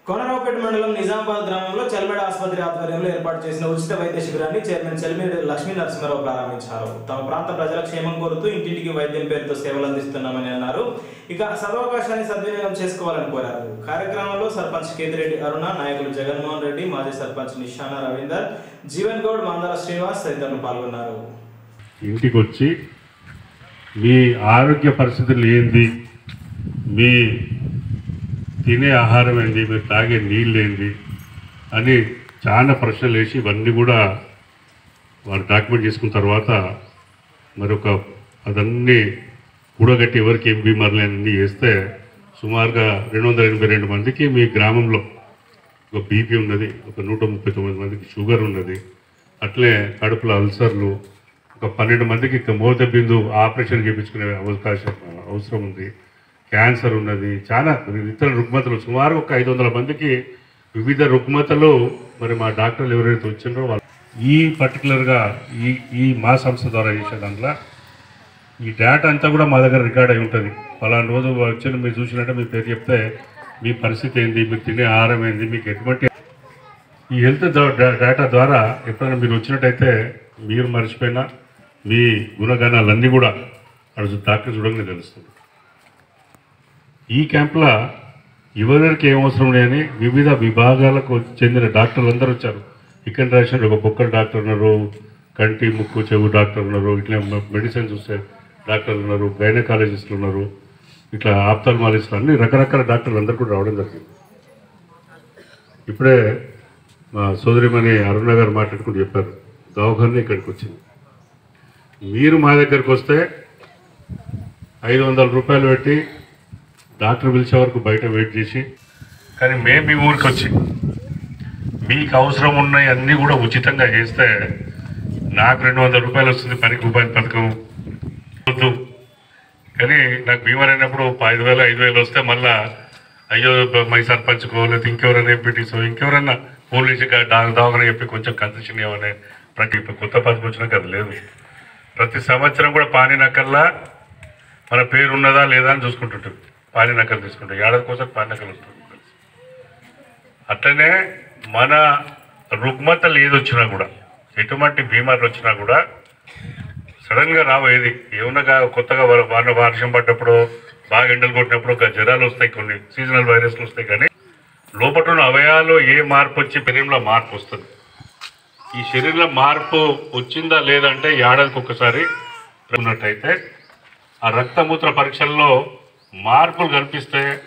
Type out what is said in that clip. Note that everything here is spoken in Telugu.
కోనరావుపేట మండలం నిజామాబాద్ గ్రామంలో చెల్మెడ ఆసుపత్రి ఆధ్వర్యంలో ఏర్పాటు చేసిన ఉచిత వైద్య శిబిరాన్ని చైర్మన్ చెల్మిడి లక్ష్మీ నరసింహారావు ప్రారంభించారు తమ ప్రాంత ప్రజల క్షేమం కోరుతూ ఇంటింటికి వైద్యం పేరుతో సేవలు అందిస్తున్నామని అన్నారు ఇక సదవకాశాన్ని సద్వినియోగం చేసుకోవాలని కోరారు కార్యక్రమంలో సర్పంచ్ కేతిరెడ్డి అరుణ నాయకులు జగన్మోహన్ రెడ్డి మాజీ సర్పంచ్ నిషానా రవీందర్ జీవన్ గౌడ్ మందల శ్రీనివాస్ తదితరులు పాల్గొన్నారు ఇంటికి వచ్చి మీ ఆరోగ్య పరిస్థితులు ఏంది మీ తినే ఆహారం ఏంది మీరు తాగే నీళ్ళు ఏంది అని చాలా ప్రశ్నలు వేసి ఇవన్నీ కూడా వారు డాక్యుమెంట్ చేసుకున్న తర్వాత మరొక అదన్నీ కూడగట్టి ఎవరికి ఏం బీమార్లు అన్నీ వేస్తే సుమారుగా రెండు వందల ఎనభై రెండు మందికి మీ గ్రామంలో ఒక బీపీ ఉన్నది ఒక నూట ముప్పై తొమ్మిది మందికి షుగర్ ఉన్నది అట్లే కడుపులో అల్సర్లు ఒక పన్నెండు మందికి ఇక మోత బిందు ఆపరేషన్ చేయించుకునే అవకాశం అవసరం ఉంది క్యాన్సర్ ఉన్నది చాలా ఇతర రుగ్మతలు సుమారు ఒక ఐదు వందల మందికి వివిధ రుగ్మతలు మరి మా డాక్టర్లు ఎవరైతే వచ్చిండ్రో వాళ్ళు ఈ పర్టికులర్గా ఈ ఈ మా సంస్థ ద్వారా చేసే దాంట్లో ఈ డేటా అంతా కూడా మా దగ్గర రికార్డ్ అయి ఉంటుంది పలానా రోజు వచ్చిన మీరు చూసినట్టే మీ పేరు చెప్తే మీ పరిస్థితి ఏంది మీరు తినే ఆహారం ఏంది మీకు ఎటువంటి ఈ హెల్త్ దా- డా- డేటా ద్వారా ఎప్పుడైనా మీరు వచ్చినట్టయితే మీరు మర్చిపోయినా మీ గుణగణాలన్నీ కూడా అడుగు డాక్టర్ చూడగానే తెలుస్తుంది ఈ క్యాంప్లో ఎవరెవరికి ఏం అవసరం లేని వివిధ విభాగాలకు చెందిన డాక్టర్లు అందరూ వచ్చారు ఇక్కడ రాసిన ఒక బొక్కల డాక్టర్ ఉన్నారు కంటి ముక్కు చెవు డాక్టర్ ఉన్నారు ఇట్లా మెడిసిన్ చూసే డాక్టర్లు ఉన్నారు గైనకాలజిస్టులు ఉన్నారు ఇట్లా ఆప్తాల్మాలజిస్టులు అన్ని రకరకాల డాక్టర్లు అందరూ కూడా రావడం జరిగింది ఇప్పుడే మా సోదరిమణి అరుణ గారు మాట్లాడుకుంటూ చెప్పారు దవాఖాన ఇక్కడికి వచ్చింది మీరు మా దగ్గరికి వస్తే ఐదు వందల రూపాయలు పెట్టి డాక్టర్ పిలిచే వరకు బయట వెయిట్ చేసి కానీ మేము మీ ఊరికి వచ్చి మీకు అవసరం ఉన్నాయి అన్నీ కూడా ఉచితంగా చేస్తే నాకు రెండు వందల రూపాయలు వస్తుంది పనికి రూపాయల పథకం వద్దు కానీ నాకు బీమార్ అయినప్పుడు ఐదు వేలు ఐదు వేలు వస్తే మళ్ళా అయ్యో మై సర్పంచ్కో లేకపోతే ఇంకెవరైనా ఎంపీటీసో ఇంకెవరైనా పోలీసు దవాఖాన చెప్పి కొంచెం కన్సెషన్ ఇవ్వని ప్రతి ఇప్పుడు కొత్త పథకం వచ్చినాక అది లేదు ప్రతి సంవత్సరం కూడా పాని నకల్లా మన పేరు ఉన్నదా లేదా అని చూసుకుంటుంటాం పాని నకలు తీసుకుంటాం ఏడాది కోసం పాని నకలు వస్తుంది అట్లనే మన రుగ్మతలు ఏది వచ్చినా కూడా ఎటువంటి బీమార్లు వచ్చినా కూడా సడన్ గా రావు ఏది ఏమన్నా గా- కొత్తగా వర- వాన వర్షం పడ్డప్పుడు బాగా ఎండలు కొట్టినప్పుడు ఒక జ్వరాలు వస్తాయి కొన్ని సీజనల్ వైరస్లు వస్తాయి కానీ లోపల ఉన్న అవయాలు ఏ మార్పు వచ్చి శరీరంలో మార్పు వస్తుంది ఈ శరీరంలో మార్పు వచ్చిందా లేదంటే ఏడాదికి ఒక్కసారి ఉన్నట్టయితే ఆ రక్తమూత్ర పరీక్షల్లో మార్పులు కనిపిస్తే